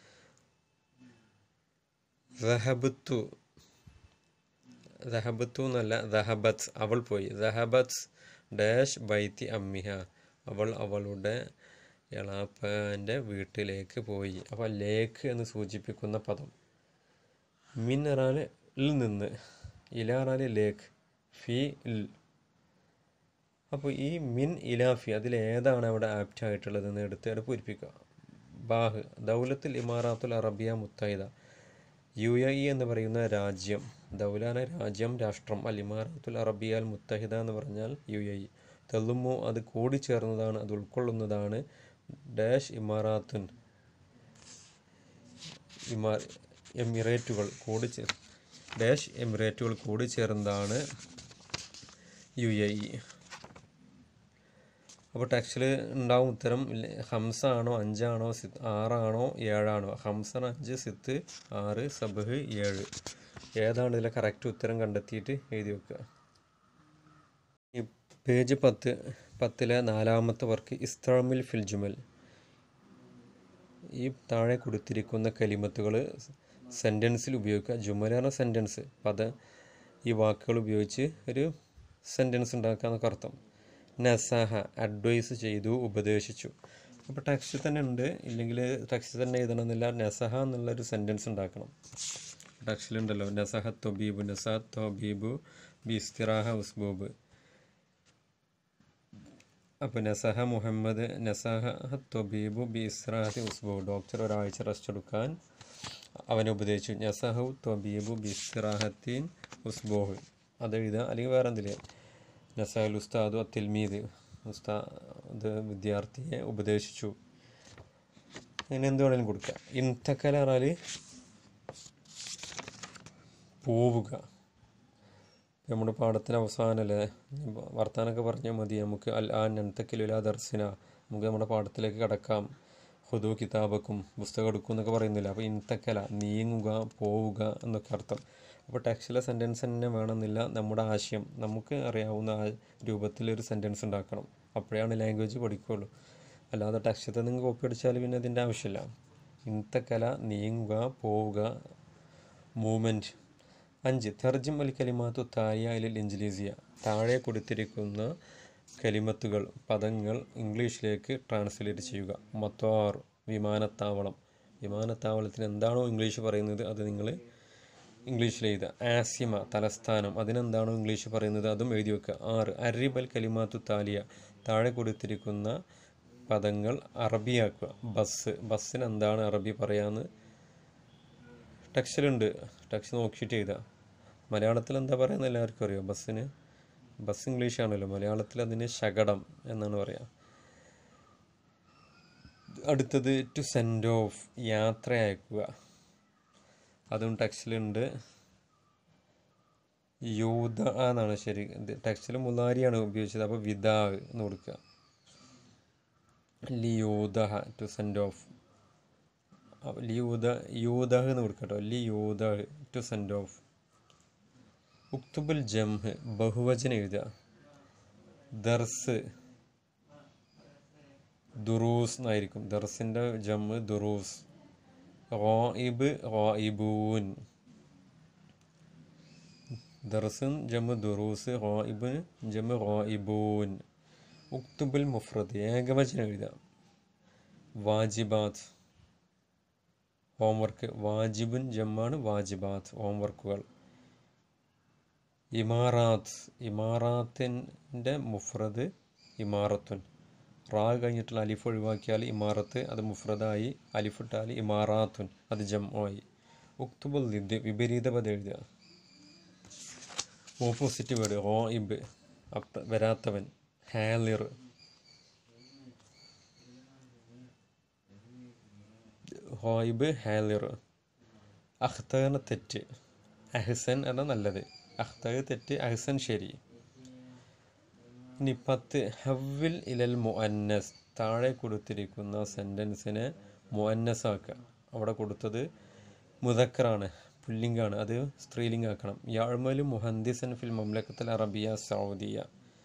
ദഹബത്തു ദഹബത്തു എന്നല്ല ദഹബത്ത് അവൾ പോയി ദഹബത്ത് ഡാഷ് ബൈത്തി അമ്മിഹ അവൾ അവളുടെ എളാപ്പൻ്റെ വീട്ടിലേക്ക് പോയി അപ്പോൾ ലേക്ക് എന്ന് സൂചിപ്പിക്കുന്ന പദം മിനറാലിൽ നിന്ന് ഇലാറാല് ലേക്ക് ഫി ഇൽ അപ്പോൾ ഈ മിൻ ഇലാഫി അതിൽ ഏതാണ് അവിടെ ആപ്റ്റ് ആയിട്ടുള്ളതെന്ന് എടുത്ത് അവിടെ പൂരിപ്പിക്കുക ബാഹ് ദൗലത്തുൽ ഇമാറാത്തുൽ അറബിയ മുത്തൈദ യു എ ഇ എന്ന് പറയുന്ന രാജ്യം ദൗലാന രാജ്യം രാഷ്ട്രം അൽ ഇമാറാത്തുൽ അറബിയ അൽ മുത്തഹിദ എന്ന് പറഞ്ഞാൽ യു എ ഇ തെല്ലുമോ അത് കൂടിച്ചേർന്നതാണ് അത് ഉൾക്കൊള്ളുന്നതാണ് ഡാഷ് ഇമാറാത്തുൻ ഇമാ എമിറേറ്റുകൾ കൂടിച്ചേർ ഡാഷ് എമിറേറ്റുകൾ കൂടിച്ചേർന്നതാണ് യു എ ഇ അപ്പോൾ ടെക്സ്റ്റിൽ ഉണ്ടാവും ഉത്തരം ഇല്ല, ഹംസ ആണോ അഞ്ചാണോ സിത്ത് ആറാണോ ഏഴാണോ ഹംസന് അഞ്ച് സിത്ത് ആറ് സബഹ് ഏഴ് ഏതാണ് ഇതിലെ കറക്റ്റ് ഉത്തരം കണ്ടെത്തിയിട്ട് എഴുതി വെക്കുക ഈ പേജ് പത്ത് പത്തിലെ നാലാമത്തെ വർക്ക് ഇസ്താമിൽ ഫിൽജുമൽ ഈ താഴെ കൊടുത്തിരിക്കുന്ന കലിമത്തുകൾ സെൻറ്റൻസിൽ ഉപയോഗിക്കുക ജുമലാണ് സെൻറ്റൻസ് പദ ഈ വാക്കുകൾ ഉപയോഗിച്ച് ഒരു സെൻറ്റൻസ് ഉണ്ടാക്കുക എന്നൊക്കെ അർത്ഥം നസാഹ അഡ്വൈസ് ചെയ്തു ഉപദേശിച്ചു അപ്പോൾ ടെക്സ്റ്റ് തന്നെ ഉണ്ട് ഇല്ലെങ്കിൽ ടെക്സ്റ്റ് തന്നെ എഴുതണമെന്നില്ല നസഹ എന്നുള്ളൊരു സെൻറ്റൻസ് ഉണ്ടാക്കണം ടെക്സ്റ്റിലുണ്ടല്ലോ നസഹ തൊബീബു നസഹ തൊബീബു ബി ഇസ്തിറാഹ ഉസ്ബൂബ് അപ്പോൾ നസഹ മുഹമ്മദ് നസഹ തൊബീബു ബി ഇസ്രാഹി ഉസ്ബു ഡോക്ടർ ഒരാഴ്ച റെസ്റ്റ് എടുക്കാൻ അവനെ ഉപദേശിച്ചു നസഹു തൊബീബു ബി ഇസ്തിറാഹത്തിൻ ഉസ്ബോഹ് അത് എഴുതുക അല്ലെങ്കിൽ വേറെ എന്തില്ലേ നസഹൽ ഉസ്താദു അത്തിൽമീദ് ഉസ്താദ് വിദ്യാർത്ഥിയെ ഉപദേശിച്ചു അങ്ങനെ എന്ത് വേണേലും കൊടുക്കുക ഇൻതക്കല പറഞ്ഞാൽ പോവുക നമ്മുടെ പാഠത്തിന് അവസാനമല്ലേ വർത്താനൊക്കെ പറഞ്ഞാൽ മതി നമുക്ക് അൽ ആ നൻതക്കിലുല ദർശന നമുക്ക് നമ്മുടെ പാഠത്തിലേക്ക് കടക്കാം ഹുദു കിതാബക്കും പുസ്തകം എടുക്കും എന്നൊക്കെ പറയുന്നില്ല അപ്പോൾ ഇൻതക്കല നീങ്ങുക പോവുക എന്നൊക്കെ അർത്ഥം അപ്പോൾ ടെക്സ്റ്റിലെ സെൻറ്റൻസ് തന്നെ വേണമെന്നില്ല നമ്മുടെ ആശയം നമുക്ക് അറിയാവുന്ന ആ രൂപത്തിലൊരു സെൻറ്റൻസ് ഉണ്ടാക്കണം അപ്പോഴാണ് ലാംഗ്വേജ് പഠിക്കുകയുള്ളൂ അല്ലാതെ ടെക്സ്റ്റത്തെ നിങ്ങൾ കോപ്പി അടിച്ചാൽ പിന്നെ അതിൻ്റെ ആവശ്യമില്ല ഇൻതക്കല നീങ്ങുക പോവുക മൂവ്മെൻറ്റ് അഞ്ച് തർജിം അൽ കലിമാത്തു താരിയയിൽ ഇഞ്ചിലീസിയ താഴെ കൊടുത്തിരിക്കുന്ന കലിമത്തുകൾ പദങ്ങൾ ഇംഗ്ലീഷിലേക്ക് ട്രാൻസ്ലേറ്റ് ചെയ്യുക മത്തോർ വിമാനത്താവളം വിമാനത്താവളത്തിന് എന്താണോ ഇംഗ്ലീഷ് പറയുന്നത് അത് നിങ്ങൾ ഇംഗ്ലീഷിൽ എഴുതുക ആസിമ തലസ്ഥാനം അതിനെന്താണോ ഇംഗ്ലീഷ് പറയുന്നത് അതും എഴുതി വെക്കുക ആറ് അരിബൽ കലിമാത്തു താലിയ താഴെ കൊടുത്തിരിക്കുന്ന പദങ്ങൾ അറബിയാക്കുക ബസ് ബസ്സിന് എന്താണ് അറബി പറയാന്ന് ടെക്സ്റ്റിലുണ്ട് ടെക്സ്റ്റ് നോക്കിയിട്ട് എഴുതുക മലയാളത്തിൽ എന്താ പറയുന്നത് എല്ലാവർക്കും അറിയാം ബസ്സിന് ബസ് ഇംഗ്ലീഷ് ആണല്ലോ മലയാളത്തിൽ അതിന് ശകടം എന്നാണ് പറയുക അടുത്തത് ടു സെൻഡ് ഓഫ് യാത്ര അയക്കുക അതും ടെക്സ്റ്റിലുണ്ട് യൂത എന്നാണ് ശരി ടെക്സ്റ്റിൽ മുലാരിയാണ് ഉപയോഗിച്ചത് അപ്പോൾ വിദാ എന്ന് കൊടുക്കുക ലിയൂദ ടു സെൻഡ് ഓഫ് ലിയൂദ യൂദ എന്ന് കൊടുക്കട്ടോ ലി യൂദ ടു സെൻഡ് ഓഫ് ഉക്തുബുൽ ജംഹ് ബഹുവചനം എഴുതുക ദർസ് ദുറൂസ് എന്നായിരിക്കും ദർസിൻ്റെ ജമ്മ് ദുറൂസ് റോയിബ് റോയിബൂൻ ദർസുൻ ജമ്മ് ദുറൂസ് റോയിബ് ജമ്മ് റോയിബൂൻ ഉക്തുബുൽ മുഫ്രദ് ഏകവചനം എഴുതുക വാജിബാത്ത് ഹോംവർക്ക് വാജിബുൻ ജമ്മാണ് വാജിബാത്ത് ഹോംവർക്കുകൾ ഇമാറാത്ത് ഇമാറാത്തിൻ്റെ മുഫ്രദ് ഇമാറത്തുൻ റാ കഴിഞ്ഞിട്ടുള്ള അലിഫ് ഒഴിവാക്കിയാൽ ഇമാറത്ത് അത് മുഫ്രദായി അലിഫിട്ടാൽ ഇമാറാത്തുൻ അത് ജമ്മായി ഉക്തുബുൽ ദിദ് വിപരീത പദം എഴുതുക ഓപ്പോസിറ്റ് വേർഡ് റോ ഇബ് അപ്പ വരാത്തവൻ ഹാലിർ ഹോയിബ് ഹാലിർ അഖ്തറിന് തെറ്റ് അഹ്സൻ എന്ന നല്ലത് അഖ്തർ തെറ്റ് അഹ്സൻ ശരി ഇനി പത്ത് ഹവ്വിൽ ഇലൽ മുഅന്നസ് താഴെ കൊടുത്തിരിക്കുന്ന സെൻറ്റൻസിനെ മുഅന്നസാക്കുക അവിടെ കൊടുത്തത് മുതക്കറാണ് പുല്ലിംഗാണ് അത് സ്ത്രീലിംഗാക്കണം യാഴ്മലു മുഹന്ദിസൻ ഫിൽ മംലക്കത്തൽ അറബിയ സൗദിയ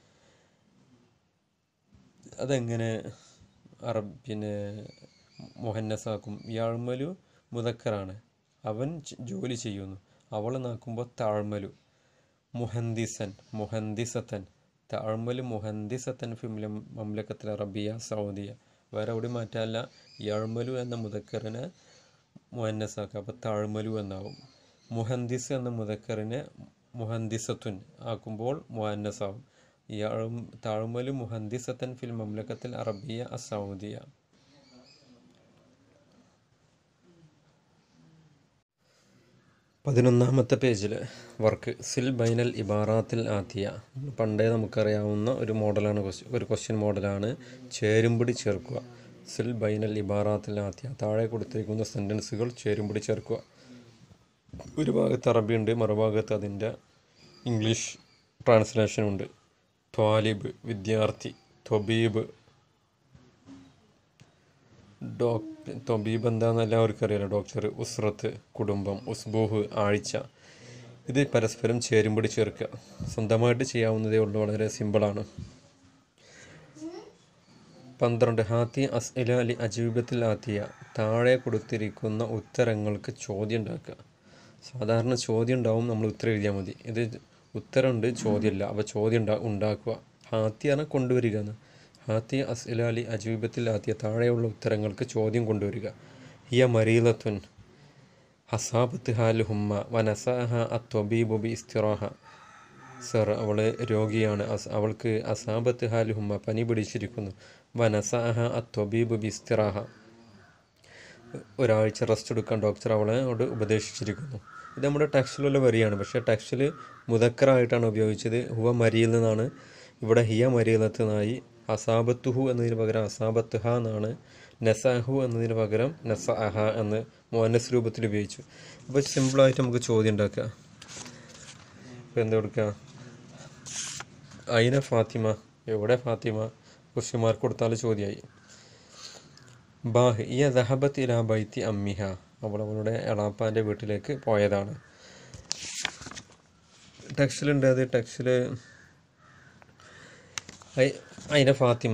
അതെങ്ങനെ അറബ് പിന്നെ മുഹന്നസാക്കും യാഴ്മലു മുതക്കറാണ് അവൻ ച- ജോലി ചെയ്യുന്നു അവൾ നാക്കുമ്പോൾ താഴ്മലു മുഹന്ദിസൻ മുഹന്ദിസത്തൻ താഴ്മലു മുഹന്ദിസത്തൻ ഫിൽ മംലക്കത്തിൽ അറബിയ സൗദിയ വേറെ എവിടെ മാറ്റാല്ല യഴ്മലു എന്ന മുതക്കറിനെ മുഹന്നസാക്കുക അപ്പോൾ താഴ്മലു എന്നാവും മുഹന്ദിസ് എന്ന മുതക്കറിനെ മുഹന്ദിസത്തുൻ ആക്കുമ്പോൾ മുഹന്നസാവും യഴും താഴ്മലു മുഹന്ദിസത്തൻ ഫിൽ മംലക്കത്തിൽ അറബിയ അസൗദിയ പതിനൊന്നാമത്തെ പേജിൽ വർക്ക് സിൽ ബൈനൽ ഇബാറാത്തിൽ ആത്തിയ പണ്ടേ നമുക്കറിയാവുന്ന ഒരു മോഡലാണ് ക്വസ്റ്റ്യൻ ഒരു ക്വസ്റ്റ്യൻ മോഡലാണ് ചേരുംപിടി ചേർക്കുക സിൽ ബൈനൽ ഇബാറാത്തിൽ ആത്തിയ താഴെ കൊടുത്തിരിക്കുന്ന സെൻറ്റൻസുകൾ ചേരുംപിടി ചേർക്കുക ഒരു ഭാഗത്ത് അറബി ഉണ്ട് മറുഭാഗത്ത് അതിൻ്റെ ഇംഗ്ലീഷ് ട്രാൻസ്ലേഷൻ ഉണ്ട് ത്വാലിബ് വിദ്യാർത്ഥി തൊബീബ് ഡോക്ടർ തൊബീബ് എന്താണെന്ന് എല്ലാവർക്കും അറിയാലോ ഡോക്ടർ ഉസ്രത്ത് കുടുംബം ഉസ്ബൂഹ് ആഴ്ച ഇത് പരസ്പരം ചേരുംപടി ചേർക്കുക സ്വന്തമായിട്ട് ചെയ്യാവുന്നതേ ഉള്ളൂ വളരെ സിമ്പിളാണ് പന്ത്രണ്ട് ഹാത്തി അസ്ഇല അലി അജീബത്തിൽ ആത്തിയ താഴെ കൊടുത്തിരിക്കുന്ന ഉത്തരങ്ങൾക്ക് ചോദ്യം ഉണ്ടാക്കുക സാധാരണ ചോദ്യം ഉണ്ടാവും നമ്മൾ ഉത്തരം എഴുതിയാൽ മതി ഇത് ഉത്തരമുണ്ട് ചോദ്യമില്ല അപ്പോൾ ചോദ്യം ഉണ്ടാ ഉണ്ടാക്കുക ഹാത്തിയാണ് കൊണ്ടുവരിക എന്ന് ഹാത്തി അസ്ഇല അലി അജീബത്തിൽ ആത്തിയ താഴെയുള്ള ഉത്തരങ്ങൾക്ക് ചോദ്യം കൊണ്ടുവരിക ഹിയ മരീലത്തുൻ ഹസാബത്ത് ഹാൽ ഹുമ്മ വനസഹ അത്വബീബു ബി ഇസ്തിറാഹ സർ അവൾ രോഗിയാണ് അസ് അവൾക്ക് അസാബത്ത് ഹാൽ ഹുമ്മ പനി പിടിച്ചിരിക്കുന്നു വനസഹ അത്വബീബു ബി ഇസ്തിറാഹ ഒരാഴ്ച റെസ്റ്റ് എടുക്കാൻ ഡോക്ടർ അവളെ അവിടെ ഉപദേശിച്ചിരിക്കുന്നു ഇത് നമ്മുടെ ടെക്സ്റ്റിലുള്ള വരിയാണ് പക്ഷേ ടെക്സ്റ്റിൽ മുതക്കറായിട്ടാണ് ഉപയോഗിച്ചത് ഹുവ മരിയിൽ നിന്നാണ് ഇവിടെ ഹിയ മരീലത്ത് നിന്നായി അസാബത്തുഹു എന്നതിന് പകരം അസാബത്ത് ഹ എന്നാണ് നസാഹു എന്നതിന് പകരം നസ അഹ എന്ന് മോനസ് രൂപത്തിൽ ഉപയോഗിച്ചു അപ്പോൾ സിമ്പിളായിട്ട് നമുക്ക് ചോദ്യം ഉണ്ടാക്കുക ഇപ്പോൾ എന്താ കൊടുക്കുക അയിന ഫാത്തിമ എവിടെ ഫാത്തിമ ക്വസ്റ്റ്യൻ മാർക്ക് കൊടുത്താൽ ചോദ്യമായി ബാഹ് ഈ ദഹബത്ത് ഇലാ ബൈത്തി അമ്മിഹ അവൾ അവളുടെ എളാപ്പാൻ്റെ വീട്ടിലേക്ക് പോയതാണ് ടെക്സ്റ്റിലുണ്ട് അത് ടെക്സ്റ്റിൽ അതിൻ്റെ ഫാത്തിമ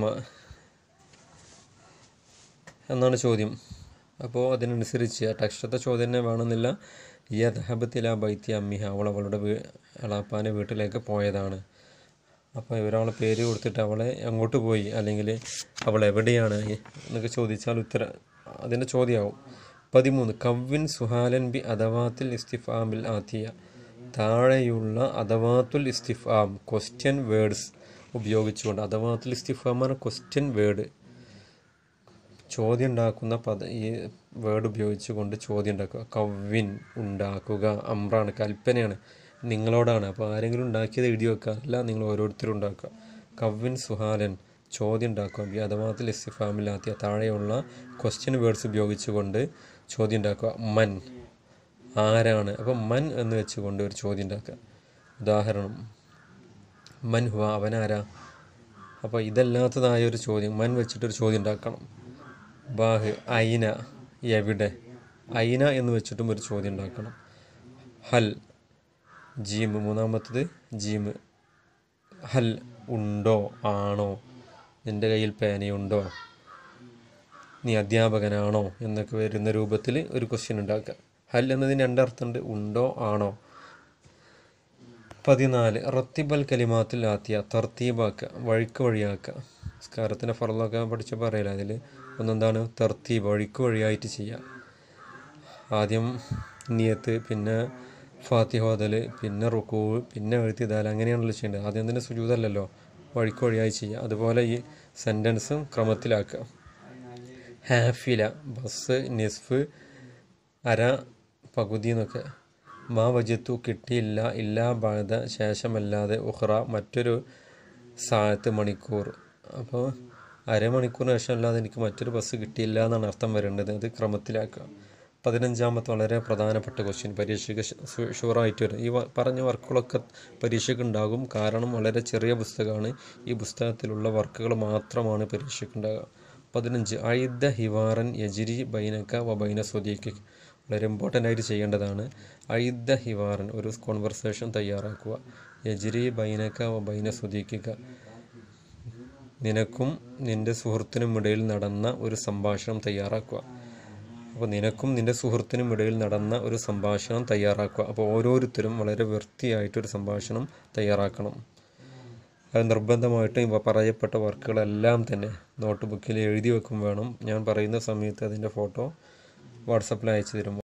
എന്നാണ് ചോദ്യം അപ്പോൾ അതിനനുസരിച്ച് ആ ടെക്സ്റ്റത്തെ ചോദ്യം തന്നെ വേണമെന്നില്ല ഈ ദഹബത്തില ബൈത്തി അമ്മിഹ അവൾ അവളുടെ വീ എളാപ്പാൻ്റെ വീട്ടിലേക്ക് പോയതാണ് അപ്പോൾ ഒരാളെ പേര് കൊടുത്തിട്ട് അവളെ അങ്ങോട്ട് പോയി അല്ലെങ്കിൽ അവൾ എവിടെയാണ് എന്നൊക്കെ ചോദിച്ചാൽ ഉത്തരം അതിൻ്റെ ചോദ്യമാവും പതിമൂന്ന് കവ്വിൻ സുഹാലൻ ബി അദവാത്തിൽ ഇസ്തിഫാമിൽ ആത്തിയ താഴെയുള്ള അദവാത്തുൽ ഇസ്തിഫാം ക്വസ്റ്റ്യൻ വേർഡ്സ് ഉപയോഗിച്ചുകൊണ്ട് അദവാത്തുൽ ഇസ്തിഫാമാണ് ക്വസ്റ്റ്യൻ വേർഡ് ചോദ്യം ഉണ്ടാക്കുന്ന പദ ഈ വേർഡ് ഉപയോഗിച്ചുകൊണ്ട് ചോദ്യം ഉണ്ടാക്കുക കവ്വിൻ ഉണ്ടാക്കുക അമ്രാണ് കൽപ്പനയാണ് നിങ്ങളോടാണ് അപ്പോൾ ആരെങ്കിലും ഉണ്ടാക്കിയത് എഴുതി വെക്കുക അല്ല നിങ്ങൾ ഓരോരുത്തരും ഉണ്ടാക്കുക കവ്വിൻ സുഹാലൻ ചോദ്യം ഉണ്ടാക്കുക ഈ അഥവാത്തിൽ ഇസ്തിഫാമിലാത്തിയ താഴെയുള്ള ക്വസ്റ്റ്യൻ വേർഡ്സ് ഉപയോഗിച്ചുകൊണ്ട് ചോദ്യം ഉണ്ടാക്കുക മൻ ആരാണ് അപ്പം മൻ എന്ന് വെച്ചുകൊണ്ട് ഒരു ചോദ്യം ഉണ്ടാക്കുക ഉദാഹരണം മൻ ഹുവ അവനാരാ അപ്പോൾ ഇതല്ലാത്തതായ ഒരു ചോദ്യം മൻ വെച്ചിട്ടൊരു ചോദ്യം ഉണ്ടാക്കണം ബാഹ് ഐന എവിടെ ഐന എന്ന് വെച്ചിട്ടും ഒരു ചോദ്യം ഉണ്ടാക്കണം ഹൽ ജീമ് മൂന്നാമത്തത് ജീമ് ഹൽ ഉണ്ടോ ആണോ നിൻ്റെ കയ്യിൽ പേനയുണ്ടോ നീ അധ്യാപകനാണോ എന്നൊക്കെ വരുന്ന രൂപത്തിൽ ഒരു ക്വസ്റ്റ്യൻ ഉണ്ടാക്കുക ഹൽ എന്നതിന് രണ്ടർത്ഥമുണ്ട് ഉണ്ടോ ആണോ പതിനാല് റത്തിബൽ കലിമാത്തിൽ ആത്തിയ തർത്തീബാക്കുക വഴിക്ക് വഴിയാക്കുക സ്കാരത്തിൻ്റെ ഫറലൊക്കെ പഠിച്ച പറയില്ല അതിൽ ഒന്നെന്താണ് തർത്തീബ് വഴിക്ക് വഴിയായിട്ട് ചെയ്യുക ആദ്യം നിയത്ത് പിന്നെ ഫാത്തിഹോദൽ പിന്നെ റുക്കൂ പിന്നെ എഴുത്തിദാൽ അങ്ങനെയാണല്ലോ ചെയ്യേണ്ടത് ആദ്യം തന്നെ സുജൂതല്ലല്ലോ വഴിക്ക് വഴിയായി ചെയ്യുക അതുപോലെ ഈ സെൻറ്റൻസും ക്രമത്തിലാക്കുക ഹാഫില ബസ് നിസ്ഫ് അര പകുതി എന്നൊക്കെ മാ വജത്തു കിട്ടിയില്ല ഇല്ലാ ബാധ ശേഷമല്ലാതെ ഉഹ്റ മറ്റൊരു സായത്ത് മണിക്കൂർ അപ്പോൾ അരമണിക്കൂറിന് ശേഷം അല്ലാതെ എനിക്ക് മറ്റൊരു ബസ് കിട്ടിയില്ല എന്നാണ് അർത്ഥം വരേണ്ടത് ഇത് ക്രമത്തിലാക്കുക പതിനഞ്ചാമത്തെ വളരെ പ്രധാനപ്പെട്ട ക്വസ്റ്റ്യൻ പരീക്ഷയ്ക്ക് ഷു- ഷുവറായിട്ട് വരും ഈ വ- പറഞ്ഞ വർക്കുകളൊക്കെ പരീക്ഷയ്ക്ക് ഉണ്ടാകും കാരണം വളരെ ചെറിയ പുസ്തകമാണ് ഈ പുസ്തകത്തിലുള്ള വർക്കുകൾ മാത്രമാണ് പരീക്ഷയ്ക്ക് ഉണ്ടാകുക പതിനഞ്ച് ഐദ ഹിവാറൻ യജിരി ബൈനക്ക വ ബൈന സ്വദീക്ക് വളരെ ഇമ്പോർട്ടൻ്റ് ആയിട്ട് ചെയ്യേണ്ടതാണ് ഐദ ഹിവാറൻ ഒരു കോൺവെർസേഷൻ തയ്യാറാക്കുക യജിരി ബൈനക്ക വ ബൈന സ്വദീക്കുക നിനക്കും നിന്റെ സുഹൃത്തിനും ഇടയിൽ നടന്ന ഒരു സംഭാഷണം തയ്യാറാക്കുക അപ്പോൾ നിനക്കും നിന്റെ സുഹൃത്തിനും ഇടയിൽ നടന്ന ഒരു സംഭാഷണം തയ്യാറാക്കുക അപ്പോൾ ഓരോരുത്തരും വളരെ വൃത്തിയായിട്ടൊരു സംഭാഷണം തയ്യാറാക്കണം അത് നിർബന്ധമായിട്ടും ഇവ പറയപ്പെട്ട വർക്കുകളെല്ലാം തന്നെ നോട്ട് ബുക്കിൽ എഴുതി വെക്കും വേണം ഞാൻ പറയുന്ന സമയത്ത് അതിൻ്റെ ഫോട്ടോ വാട്സപ്പിൽ അയച്ചു തരും